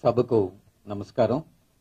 సభకు నమస్కారం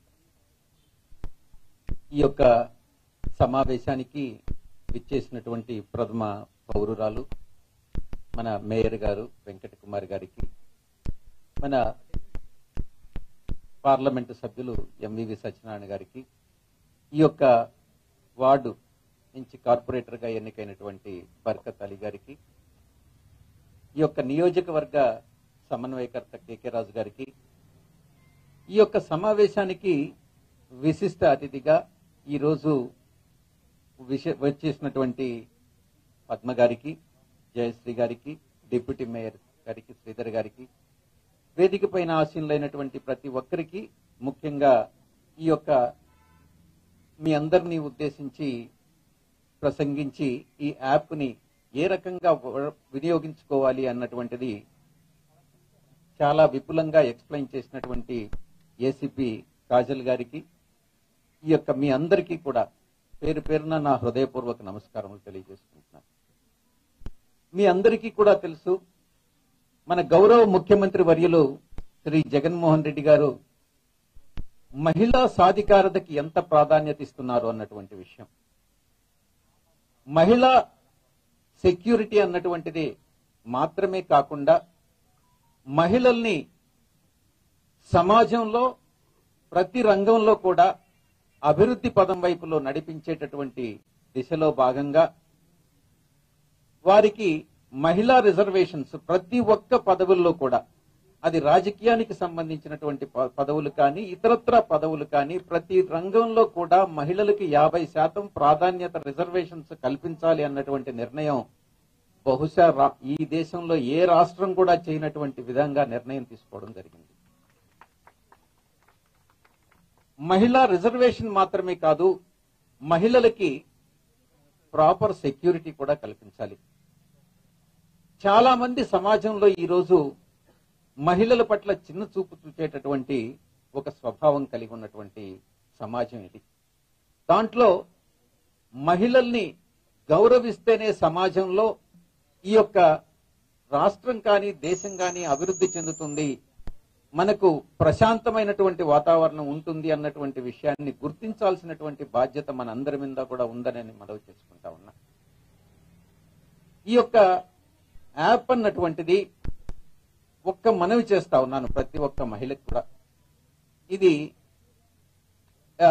ఈ యొక్క సమావేశానికి విచ్చేసినటువంటి ప్రథమ పౌరురాలు మన మేయర్ గారు వెంకట కుమార్ గారికి మన పార్లమెంటు సభ్యులు ఎంవివి సత్యనారాయణ గారికి ఈ యొక్క వార్డు నుంచి కార్పొరేటర్గా ఎన్నికైనటువంటి బర్కత్ అలీ గారికి ఈ యొక్క నియోజకవర్గ సమన్వయకర్త కేకే రాజు గారికి ఈ యొక్క సమావేశానికి విశిష్ట అతిథిగా ఈరోజు విశ- వచ్చేసినటువంటి పద్మ గారికి జయశ్రీ గారికి డిప్యూటీ మేయర్ గారికి శ్రీధర్ గారికి వేదిక పైన ఆశీనులైనటువంటి ప్రతి ఒక్కరికి ముఖ్యంగా ఈ యొక్క మీ అందరినీ ఉద్దేశించి ప్రసంగించి ఈ యాప్ని ఏ రకంగా వ- వినియోగించుకోవాలి అన్నటువంటిది చాలా విపులంగా ఎక్స్ప్లెయిన్ చేసినటువంటి ఏసీపీ కాజల్ గారికి ఈ యొక్క మీ అందరికీ కూడా పేరు పేరున నా హృదయపూర్వక నమస్కారములు తెలియజేసుకుంటున్నాను మీ అందరికీ కూడా తెలుసు మన గౌరవ ముఖ్యమంత్రి వర్యులు శ్రీ జగన్మోహన్ రెడ్డి గారు మహిళా సాధికారతకి ఎంత ప్రాధాన్యత ఇస్తున్నారు అన్నటువంటి విషయం మహిళా సెక్యూరిటీ అన్నటువంటిది మాత్రమే కాకుండా మహిళల్ని సమాజంలో ప్రతి రంగంలో కూడా అభివృద్ధి పదం వైపులో నడిపించేటటువంటి దిశలో భాగంగా వారికి మహిళా రిజర్వేషన్స్ ప్రతి ఒక్క పదవుల్లో కూడా అది రాజకీయానికి సంబంధించినటువంటి ప- పదవులు కానీ ఇతరత్ర పదవులు కానీ ప్రతి రంగంలో కూడా మహిళలకి యాభై శాతం ప్రాధాన్యత రిజర్వేషన్స్ కల్పించాలి అన్నటువంటి నిర్ణయం బహుశా రా- ఈ దేశంలో ఏ రాష్ట్రం కూడా చేయనటువంటి విధంగా నిర్ణయం తీసుకోవడం జరిగింది మహిళా రిజర్వేషన్ మాత్రమే కాదు మహిళలకి ప్రాపర్ సెక్యూరిటీ కూడా కల్పించాలి చాలా మంది సమాజంలో ఈరోజు మహిళల పట్ల చిన్న చూపు చూచేటటువంటి ఒక స్వభావం కలిగి ఉన్నటువంటి సమాజం ఇది దాంట్లో మహిళల్ని గౌరవిస్తేనే సమాజంలో ఈ యొక్క రాష్ట్రం కానీ దేశం కానీ అభివృద్ధి చెందుతుంది మనకు ప్రశాంతమైనటువంటి వాతావరణం ఉంటుంది అన్నటువంటి విషయాన్ని గుర్తించాల్సినటువంటి బాధ్యత మన అందరి మీద కూడా ఉందని మనవి చేసుకుంటా ఉన్నా ఈ యొక్క యాప్ అన్నటువంటిది ఒక్క మనవి చేస్తా ఉన్నాను ప్రతి ఒక్క మహిళకు కూడా ఇది ఆ,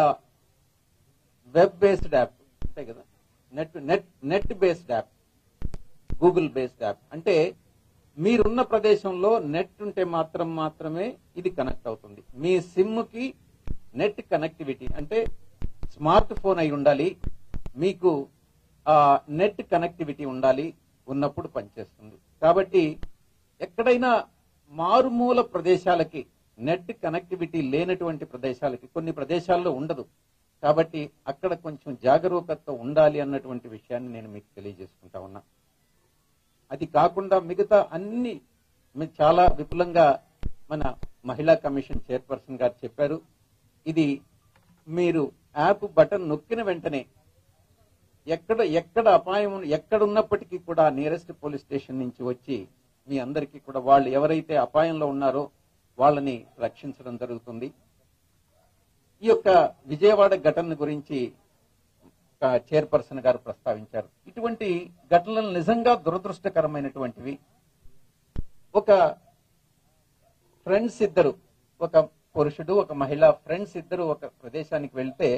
వెబ్ బేస్డ్ యాప్ అంతే కదా net net net based app Google based app అంటే మీరున్న ప్రదేశంలో నెట్ ఉంటే మాత్రం మాత్రమే ఇది కనెక్ట్ అవుతుంది మీ సిమ్ కి నెట్ కనెక్టివిటీ అంటే స్మార్ట్ ఫోన్ అయి ఉండాలి మీకు ఆ నెట్ కనెక్టివిటీ ఉండాలి ఉన్నప్పుడు పనిచేస్తుంది కాబట్టి ఎక్కడైనా మారుమూల ప్రదేశాలకి నెట్ కనెక్టివిటీ లేనటువంటి ప్రదేశాలకి కొన్ని ప్రదేశాల్లో ఉండదు కాబట్టి అక్కడ కొంచెం జాగరూకత ఉండాలి అన్నటువంటి విషయాన్ని నేను మీకు తెలియజేసుకుంటా ఉన్నా అది కాకుండా మిగతా అన్ని మీ- చాలా విపులంగా మన మహిళా కమిషన్ చైర్పర్సన్ గారు చెప్పారు ఇది మీరు యాప్ బటన్ నొక్కిన వెంటనే ఎక్కడ ఎక్కడ అపాయం ఉన్న- ఎక్కడ ఉన్నప్పటికీ కూడా నియరెస్ట్ పోలీస్ స్టేషన్ నుంచి వచ్చి మీ అందరికీ కూడా వాళ్ళు ఎవరైతే అపాయంలో ఉన్నారో వాళ్ళని రక్షించడం జరుగుతుంది ఈ యొక్క విజయవాడ ఘటన గురించి ఒక చైర్పర్సన్ గారు ప్రస్తావించారు ఇటువంటి ఘటనలు నిజంగా దురదృష్టకరమైనటువంటివి ఒక ఫ్రెండ్స్ ఇద్దరు ఒక పురుషుడు ఒక మహిళ ఫ్రెండ్స్ ఇద్దరు ఒక ప్రదేశానికి వెళ్తే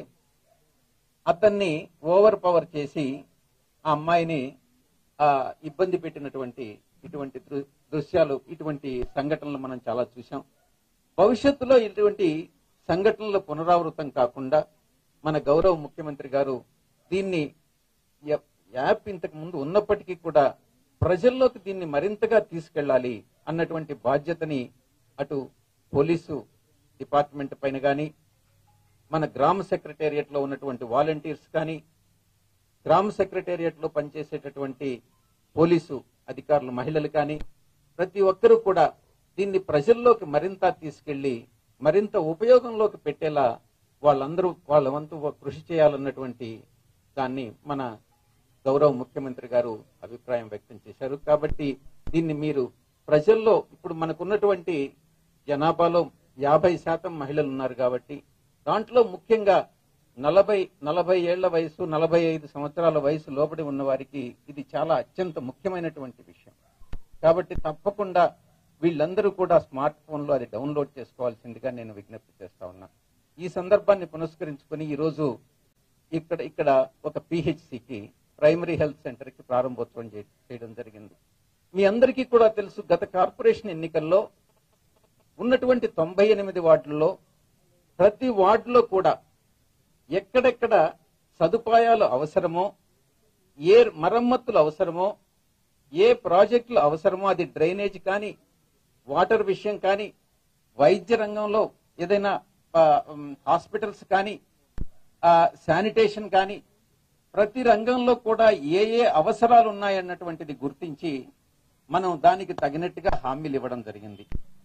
అతన్ని ఓవర్ పవర్ చేసి ఆ అమ్మాయిని ఆ ఇబ్బంది పెట్టినటువంటి ఇటువంటి దృ- దృశ్యాలు ఇటువంటి సంఘటనలు మనం చాలా చూసాం భవిష్యత్తులో ఇటువంటి సంఘటనలు పునరావృతం కాకుండా మన గౌరవ ముఖ్యమంత్రి గారు దీన్ని యా- యాప్ ఇంతకు ముందు ఉన్నప్పటికీ కూడా ప్రజల్లోకి దీన్ని మరింతగా తీసుకెళ్లాలి అన్నటువంటి బాధ్యతని అటు పోలీసు డిపార్ట్మెంట్ పైన గాని మన గ్రామ సెక్రటేరియట్ లో ఉన్నటువంటి వాలంటీర్స్ కానీ గ్రామ సెక్రటేరియట్ లో పనిచేసేటటువంటి పోలీసు అధికారులు మహిళలు కానీ ప్రతి ఒక్కరూ కూడా దీన్ని ప్రజల్లోకి మరింత తీసుకెళ్లి మరింత ఉపయోగంలోకి పెట్టేలా వాళ్ళందరూ వాళ్ళ వంతు కృషి చేయాలన్నటువంటి దాన్ని మన గౌరవ ముఖ్యమంత్రి గారు అభిప్రాయం వ్యక్తం చేశారు కాబట్టి దీన్ని మీరు ప్రజల్లో ఇప్పుడు మనకున్నటువంటి జనాభాలో యాభై శాతం మహిళలు ఉన్నారు కాబట్టి దాంట్లో ముఖ్యంగా నలభై నలభై ఏళ్ల వయసు నలభై ఐదు సంవత్సరాల వయసు లోబడి ఉన్న వారికి ఇది చాలా అత్యంత ముఖ్యమైనటువంటి విషయం కాబట్టి తప్పకుండా వీళ్ళందరూ కూడా స్మార్ట్ ఫోన్ లో అది డౌన్లోడ్ చేసుకోవాల్సిందిగా నేను విజ్ఞప్తి చేస్తా ఉన్నా ఈ సందర్భాన్ని పురస్కరించుకొని ఈ రోజు ఇక్కడ ఇక్కడ ఒక పిహెచ్సికి ప్రైమరీ హెల్త్ సెంటర్ కి ప్రారంభోత్సవం చే- చేయడం జరిగింది మీ అందరికీ కూడా తెలుసు గత కార్పొరేషన్ ఎన్నికల్లో ఉన్నటువంటి తొంభై ఎనిమిది వార్డుల్లో ప్రతి వార్డులో కూడా ఎక్కడెక్కడ సదుపాయాలు అవసరమో ఏ మరమ్మతులు అవసరమో ఏ ప్రాజెక్టులు అవసరమో అది డ్రైనేజ్ కానీ వాటర్ విషయం కానీ వైద్య రంగంలో ఏదైనా ఆ, ఉమ్, హాస్పిటల్స్ కానీ ఆ, శానిటేషన్ కానీ ప్రతి రంగంలో కూడా ఏ ఏ అవసరాలు ఉన్నాయన్నటువంటిది గుర్తించి మనం దానికి తగినట్టుగా హామీలు ఇవ్వడం జరిగింది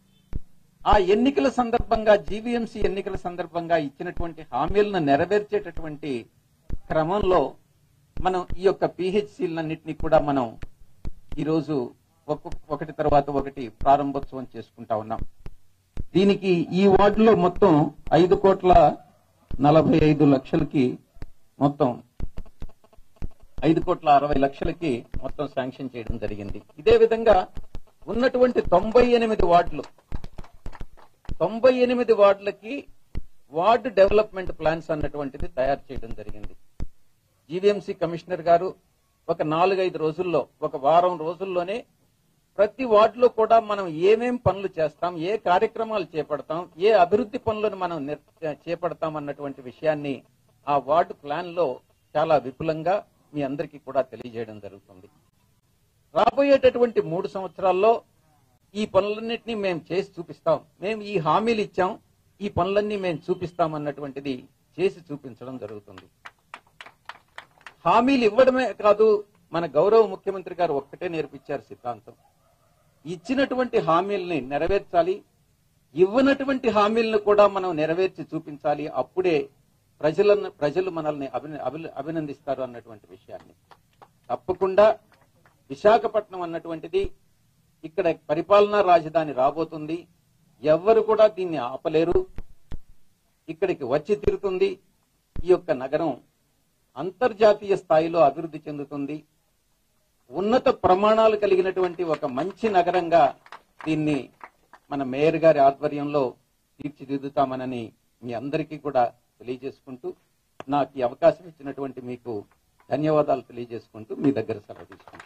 ఆ ఎన్నికల సందర్భంగా జీవీఎంసీ ఎన్నికల సందర్భంగా ఇచ్చినటువంటి హామీలను నెరవేర్చేటటువంటి క్రమంలో మనం ఈ యొక్క పిహెచ్సిలన్నింటినీ కూడా మనం ఈరోజు ఒక్కొక్క ఒకటి తర్వాత ఒకటి ప్రారంభోత్సవం చేసుకుంటా ఉన్నాం దీనికి ఈ వార్డులో మొత్తం ఐదు కోట్ల నలభై ఐదు లక్షలకి మొత్తం ఐదు కోట్ల అరవై లక్షలకి మొత్తం శాంక్షన్ చేయడం జరిగింది ఇదే విధంగా ఉన్నటువంటి తొంభై ఎనిమిది వార్డులు తొంభై ఎనిమిది వార్డులకి వార్డు డెవలప్మెంట్ ప్లాన్స్ అన్నటువంటిది తయారు చేయడం జరిగింది జీవీఎంసీ కమిషనర్ గారు ఒక నాలుగైదు రోజుల్లో ఒక వారం రోజుల్లోనే ప్రతి వార్డులో కూడా మనం ఏమేం పనులు చేస్తాం ఏ కార్యక్రమాలు చేపడతాం ఏ అభివృద్ధి పనులను మనం నిర్- చేపడతాం అన్నటువంటి విషయాన్ని ఆ వార్డు ప్లాన్ లో చాలా విపులంగా మీ అందరికీ కూడా తెలియజేయడం జరుగుతుంది రాబోయేటటువంటి మూడు సంవత్సరాల్లో ఈ పనులన్నింటినీ మేము చేసి చూపిస్తాం మేము ఈ హామీలు ఇచ్చాం ఈ పనులన్నీ మేము చూపిస్తాం అన్నటువంటిది చేసి చూపించడం జరుగుతుంది హామీలు ఇవ్వడమే కాదు మన గౌరవ ముఖ్యమంత్రి గారు ఒక్కటే నేర్పించారు సిద్ధాంతం ఇచ్చినటువంటి హామీల్ని నెరవేర్చాలి ఇవ్వనటువంటి హామీలను కూడా మనం నెరవేర్చి చూపించాలి అప్పుడే ప్రజలను ప్రజలు మనల్ని అభిన- అభిల- అభినందిస్తారు అన్నటువంటి విషయాన్ని తప్పకుండా విశాఖపట్నం అన్నటువంటిది ఇక్కడ పరిపాలనా రాజధాని రాబోతుంది ఎవ్వరు కూడా దీన్ని ఆపలేరు ఇక్కడికి వచ్చి తీరుతుంది ఈ యొక్క నగరం అంతర్జాతీయ స్థాయిలో అభివృద్ధి చెందుతుంది ఉన్నత ప్రమాణాలు కలిగినటువంటి ఒక మంచి నగరంగా దీన్ని మన మేయర్ గారి ఆధ్వర్యంలో తీర్చిదిద్దుతామనని మీ అందరికీ కూడా తెలియజేసుకుంటూ నాకు ఈ అవకాశం ఇచ్చినటువంటి మీకు ధన్యవాదాలు తెలియజేసుకుంటూ మీ దగ్గర సెలవు తీసుకుంటాను